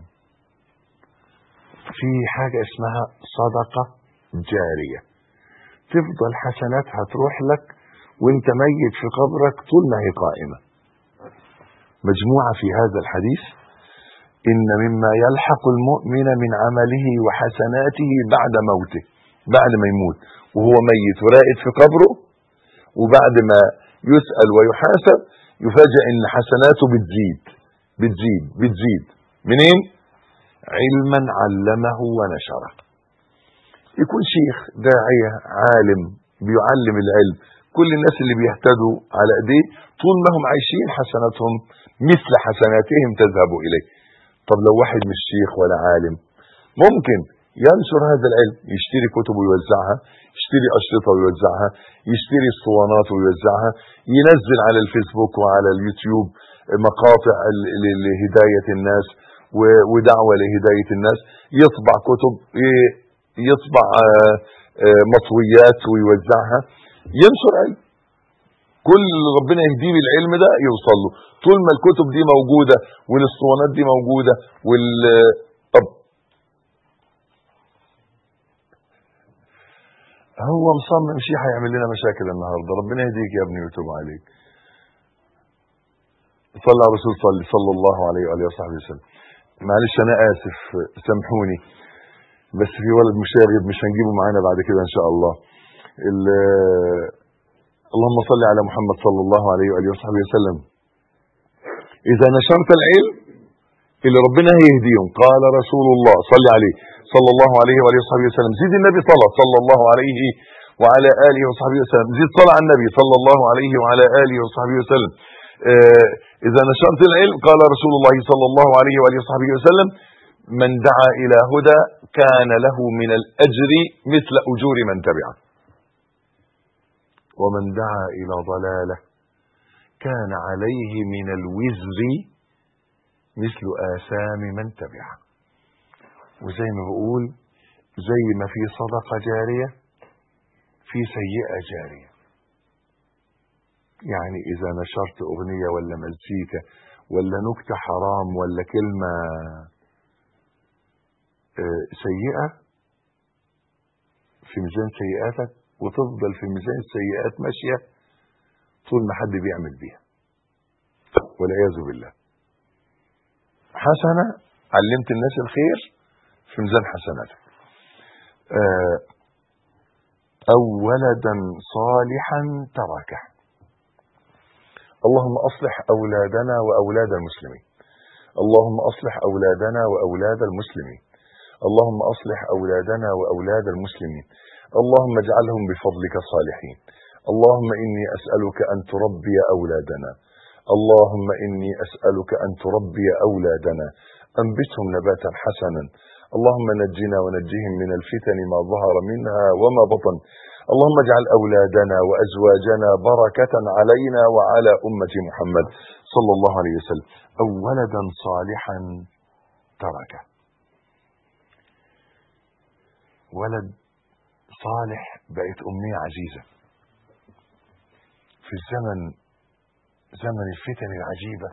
في حاجة اسمها صدقة جارية تفضل حسناتها تروح لك وانت ميت في قبرك طول ما هي قائمة مجموعة في هذا الحديث إن مما يلحق المؤمن من عمله وحسناته بعد موته بعد ما يموت وهو ميت وراقد في قبره وبعد ما يسأل ويحاسب يفاجأ ان حسناته بتزيد بتزيد بتزيد منين علما علمه ونشره يكون شيخ داعية عالم بيعلم العلم كل الناس اللي بيهتدوا على ايديه طول ما هم عايشين حسناتهم مثل حسناتهم تذهب اليه طب لو واحد مش شيخ ولا عالم ممكن ينشر هذا العلم يشتري كتب ويوزعها يشتري أشرطة ويوزعها يشتري اسطوانات ويوزعها ينزل على الفيسبوك وعلى اليوتيوب مقاطع لهداية الناس ودعوة لهداية الناس يطبع كتب يطبع مطويات ويوزعها ينشر علم كل اللي ربنا يهديه بالعلم ده يوصل له طول ما الكتب دي موجودة والاسطوانات دي موجودة وال طب هو مصمم شيء هيعمل لنا مشاكل النهارده ربنا يهديك يا ابني ويتوب عليك صلى على الرسول صلى صلى الله عليه واله وصحبه وسلم معلش انا اسف سامحوني بس في ولد مشاغب مش هنجيبه معانا بعد كده ان شاء الله اللهم صل على محمد صلى الله عليه واله وصحبه وسلم اذا نشرت العلم اللي ربنا هيهديهم قال رسول الله صلى عليه صلى الله عليه واله وصحبه وسلم زيد النبي صلى صلى الله عليه وعلى اله وصحبه وسلم زيد صلى على النبي صلى الله عليه وعلى اله وصحبه وسلم آه اذا نشرت العلم قال رسول الله صلى الله عليه واله وصحبه وسلم من دعا الى هدى كان له من الاجر مثل اجور من تبعه ومن دعا الى ضلاله كان عليه من الوزر مثل آثام من تبعه وزي ما بقول زي ما في صدقة جارية في سيئة جارية يعني إذا نشرت أغنية ولا مزيكا ولا نكتة حرام ولا كلمة سيئة في ميزان سيئاتك وتفضل في ميزان السيئات ماشية طول ما حد بيعمل بيها والعياذ بالله حسنة علمت الناس الخير في ميزان حسناتك أو ولدا صالحا تركه اللهم أصلح أولادنا وأولاد المسلمين اللهم أصلح أولادنا وأولاد المسلمين اللهم أصلح أولادنا وأولاد المسلمين اللهم اجعلهم بفضلك صالحين اللهم إني أسألك أن تربي أولادنا اللهم إني أسألك أن تربي أولادنا أنبتهم نباتا حسنا اللهم نجنا ونجهم من الفتن ما ظهر منها وما بطن اللهم اجعل أولادنا وأزواجنا بركة علينا وعلى أمة محمد صلى الله عليه وسلم أو ولدا صالحا تركه ولد صالح بقت أمنية عزيزة في الزمن زمن الفتن العجيبة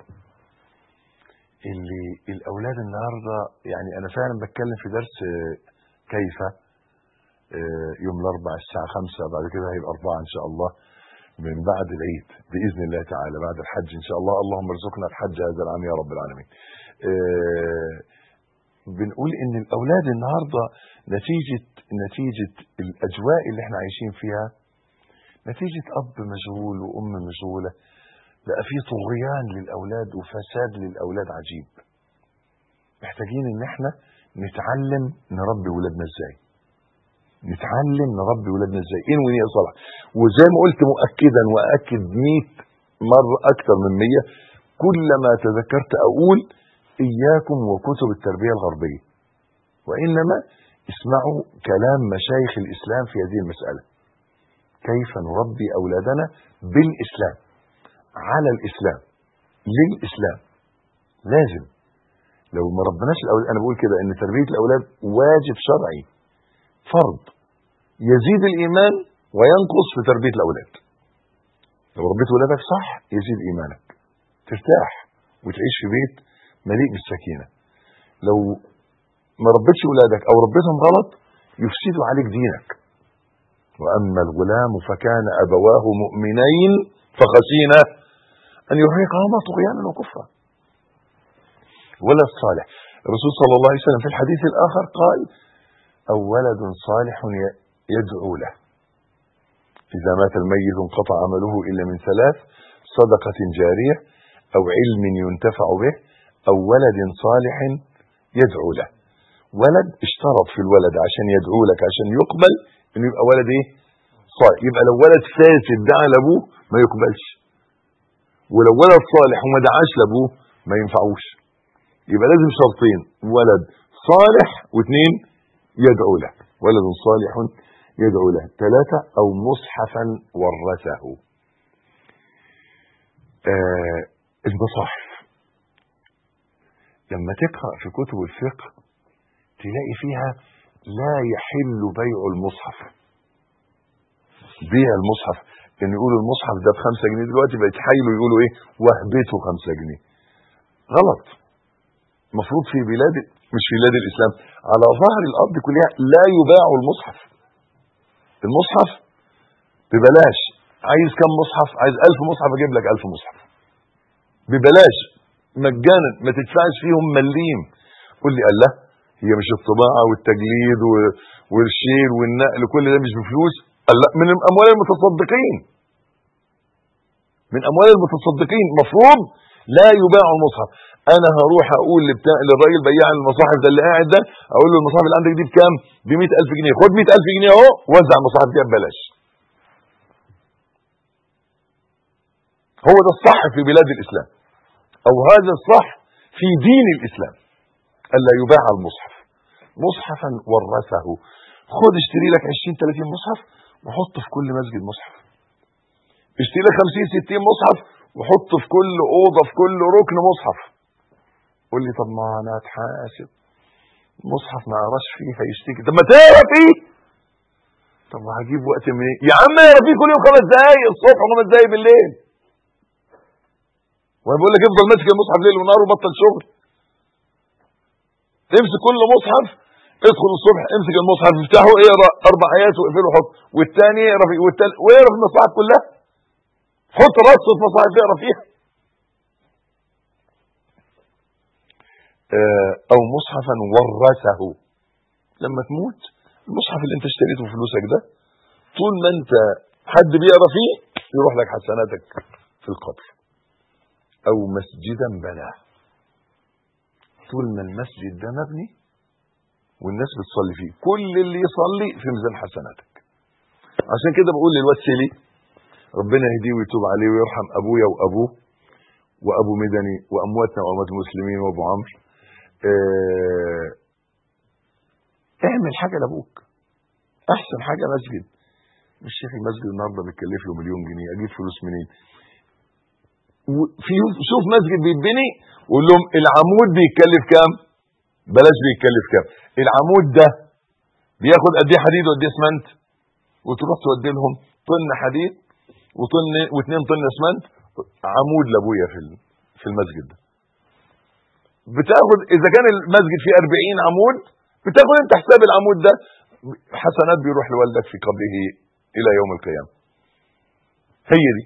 اللي الأولاد النهاردة يعني أنا فعلا بتكلم في درس آه، كيف آه، يوم الأربع الساعة خمسة بعد كده هيبقى أربعة إن شاء الله من بعد العيد بإذن الله تعالى بعد الحج إن شاء الله اللهم ارزقنا الحج هذا العام يا رب العالمين آه، بنقول إن الأولاد النهاردة نتيجة نتيجة الأجواء اللي احنا عايشين فيها نتيجة أب مشغول وأم مشغولة بقى في طغيان للأولاد وفساد للأولاد عجيب محتاجين إن احنا نتعلم نربي ولادنا إزاي نتعلم نربي ولادنا إزاي إيه ونية صلاح وزي ما قلت مؤكدا وأكد 100 مرة أكثر من 100 كلما تذكرت أقول إياكم وكتب التربية الغربية وإنما اسمعوا كلام مشايخ الإسلام في هذه المسألة كيف نربي أولادنا بالإسلام على الإسلام للإسلام لازم لو ما ربناش الأولاد أنا بقول كده إن تربية الأولاد واجب شرعي فرض يزيد الإيمان وينقص في تربية الأولاد لو ربيت ولادك صح يزيد إيمانك ترتاح وتعيش في بيت مليء بالسكينة لو ما ربيتش ولادك أو ربيتهم غلط يفسدوا عليك دينك وأما الغلام فكان أبواه مؤمنين فخشينا أن يرهقهما طغيانا وكفرا ولد صالح الرسول صلى الله عليه وسلم في الحديث الآخر قال أو ولد صالح ي- يدعو له إذا مات الميت انقطع عمله إلا من ثلاث صدقة جارية أو علم ينتفع به أو ولد صالح يدعو له ولد اشترط في الولد عشان يدعو لك عشان يقبل انه يبقى ولد ايه صالح يبقى لو ولد فاسد دعا لابوه ما يقبلش ولو ولد صالح وما دعاش لابوه ما ينفعوش يبقى لازم شرطين ولد صالح واثنين يدعو له ولد صالح يدعو له ثلاثة أو مصحفا ورثه آه المصاحف لما تقرأ في كتب الفقه تلاقي فيها لا يحل بيع المصحف بيع المصحف ان يقولوا المصحف ده بخمسة جنيه دلوقتي بقت يتحايلوا يقولوا ايه وهبته خمسة جنيه غلط المفروض في بلاد مش في بلاد الاسلام على ظهر الارض كلها لا يباع المصحف المصحف ببلاش عايز كم مصحف عايز ألف مصحف اجيب لك ألف مصحف ببلاش مجانا ما تدفعش فيهم مليم قول لي الله هي مش الطباعه والتجليد و- والشيل والنقل كل ده مش بفلوس قال لا من اموال المتصدقين من اموال المتصدقين مفروض لا يباع المصحف انا هروح اقول لبتاع للراجل بياع المصاحف ده اللي قاعد ده اقول له المصاحف اللي عندك دي بكام ب 100000 جنيه خد 100000 جنيه اهو وزع المصاحف دي ببلاش هو ده الصح في بلاد الاسلام او هذا الصح في دين الاسلام الا يباع المصحف مصحفا ورثه خد اشتري لك 20 30 مصحف وحط في كل مسجد مصحف اشتري لك 50 60 مصحف وحط في كل اوضه في كل ركن مصحف قول لي طب ما انا اتحاسب مصحف ما اقراش فيه هيشتكي طب ما تقرا فيه طب وهجيب وقت منين يا عم اقرا فيه كل يوم خمس دقايق الصبح وخمس دقايق بالليل وانا بقول لك افضل ماسك المصحف ليل ونهار وبطل شغل امسك كل مصحف ادخل الصبح امسك المصحف افتحه اقرا اربع ايات واقفله وحط والثاني اقرا فيه والثالث واقرا في المصاحف كلها حط رصه مصاحف اقرا فيها آه، او مصحفا ورثه لما تموت المصحف اللي انت اشتريته بفلوسك ده طول ما انت حد بيقرا فيه يروح لك حسناتك في القبر او مسجدا بناه طول ما المسجد ده مبني والناس بتصلي فيه كل اللي يصلي في ميزان حسناتك عشان كده بقول للواد سيلي ربنا يهديه ويتوب عليه ويرحم ابويا وابوه وابو مدني وامواتنا واموات المسلمين وابو عمرو اه اعمل حاجه لابوك احسن حاجه مسجد مش شيخ المسجد النهارده بيتكلف له مليون جنيه اجيب فلوس منين في شوف مسجد بيتبني وقول لهم العمود بيتكلف كام بلاش بيتكلف كام العمود ده بياخد قد ايه حديد وقد ايه اسمنت وتروح تودي لهم طن حديد وطن واثنين طن اسمنت عمود لابويا في في المسجد ده بتاخد اذا كان المسجد فيه 40 عمود بتاخد انت حساب العمود ده حسنات بيروح لوالدك في قبره الى يوم القيامه هي دي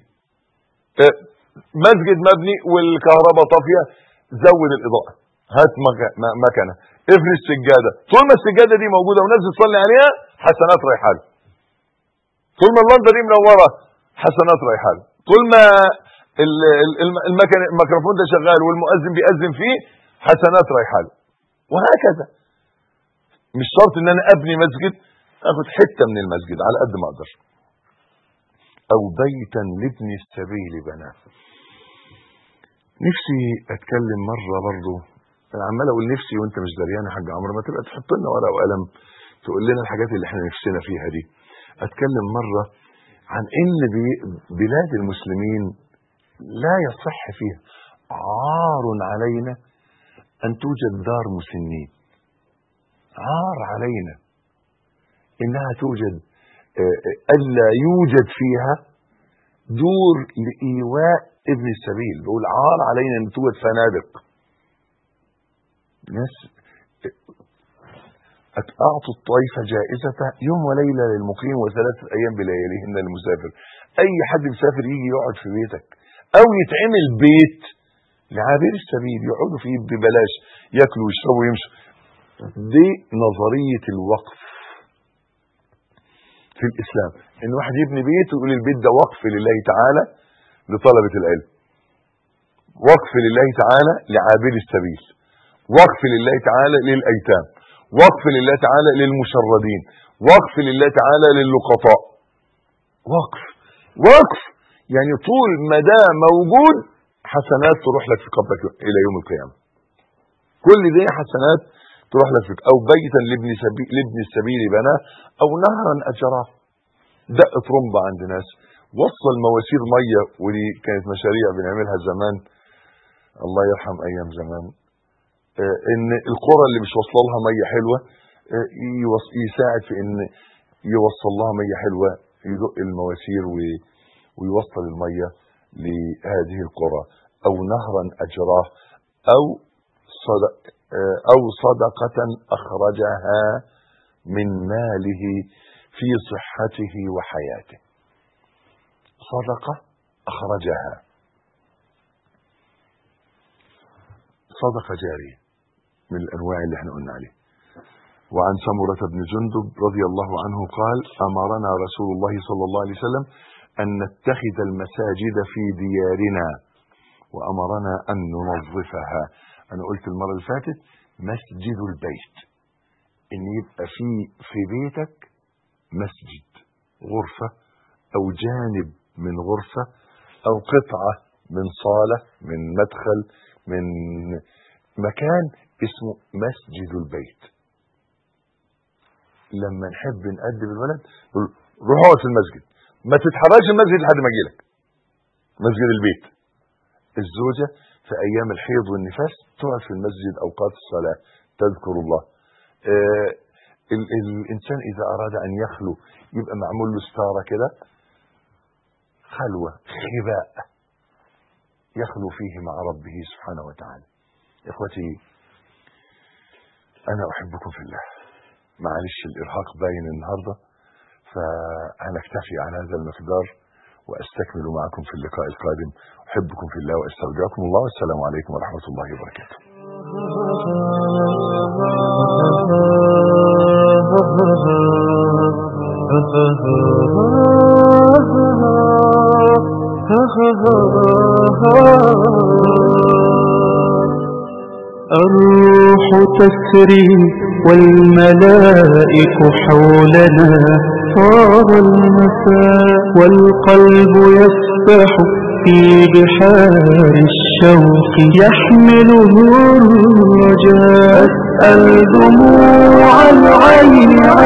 مسجد مبني والكهرباء طافيه زود الاضاءه هات مكنه افرش سجاده طول ما السجاده دي موجوده والناس بتصلي عليها حسنات رايحه له طول ما اللمبه دي منوره حسنات رايحه له طول ما المكن الميكروفون ده شغال والمؤذن بيأذن فيه حسنات رايحه له وهكذا مش شرط ان انا ابني مسجد اخد حته من المسجد على قد ما اقدر او بيتا لابن السبيل بناه نفسي اتكلم مره برضه انا عمال اقول نفسي وانت مش دريان يا حاج عمرو ما تبقى تحط لنا ورقه وقلم تقول لنا الحاجات اللي احنا نفسنا فيها دي اتكلم مره عن ان بلاد المسلمين لا يصح فيها عار علينا ان توجد دار مسنين عار علينا انها توجد الا يوجد فيها دور لايواء ابن السبيل بقول عار علينا ان توجد فنادق ناس اعطوا الطائفه جائزه يوم وليله للمقيم وثلاثه ايام بلياليهن للمسافر اي حد مسافر يجي يقعد في بيتك او يتعمل بيت لعابر السبيل يقعدوا فيه ببلاش ياكلوا ويشربوا ويمشوا دي نظريه الوقف في الاسلام ان واحد يبني بيت ويقول البيت ده وقف لله تعالى لطلبه العلم وقف لله تعالى لعابر السبيل وقف لله تعالى للايتام وقف لله تعالى للمشردين وقف لله تعالى للقطاء وقف وقف يعني طول ما ده موجود حسنات تروح لك في قبرك الى يوم القيامه كل دي حسنات تروح لك في او بيتا لابن سبيل لابن السبيل بناه او نهرا اجراه دق طرمبه عند ناس وصل مواسير ميه ودي كانت مشاريع بنعملها زمان الله يرحم ايام زمان ان القرى اللي مش واصله لها ميه حلوه يساعد في ان يوصل لها ميه حلوه يدق المواسير ويوصل الميه لهذه القرى او نهرا اجراه او صدق او صدقه اخرجها من ماله في صحته وحياته صدقه اخرجها صدقه جاريه من الانواع اللي احنا قلنا عليه وعن سمرة بن جندب رضي الله عنه قال امرنا رسول الله صلى الله عليه وسلم ان نتخذ المساجد في ديارنا وامرنا ان ننظفها انا قلت المره اللي فاتت مسجد البيت ان يبقى في في بيتك مسجد غرفه او جانب من غرفه او قطعه من صاله من مدخل من مكان اسمه مسجد البيت لما نحب نأدب الولد نقول روح اقعد في المسجد ما تتحركش المسجد لحد ما اجيلك مسجد البيت الزوجة في ايام الحيض والنفاس تقعد في المسجد اوقات الصلاة تذكر الله آه ال الانسان اذا اراد ان يخلو يبقى معمول له ستارة كده خلوة خباء يخلو فيه مع ربه سبحانه وتعالى اخوتي انا احبكم في الله معلش الارهاق باين النهارده فهنكتفي على هذا المقدار واستكمل معكم في اللقاء القادم احبكم في الله واستودعكم الله والسلام عليكم ورحمه الله وبركاته الروح تسري والملائك حولنا طاب المساء والقلب يسبح في بحار الشوق يحمله الرجاء أسأل دموع العين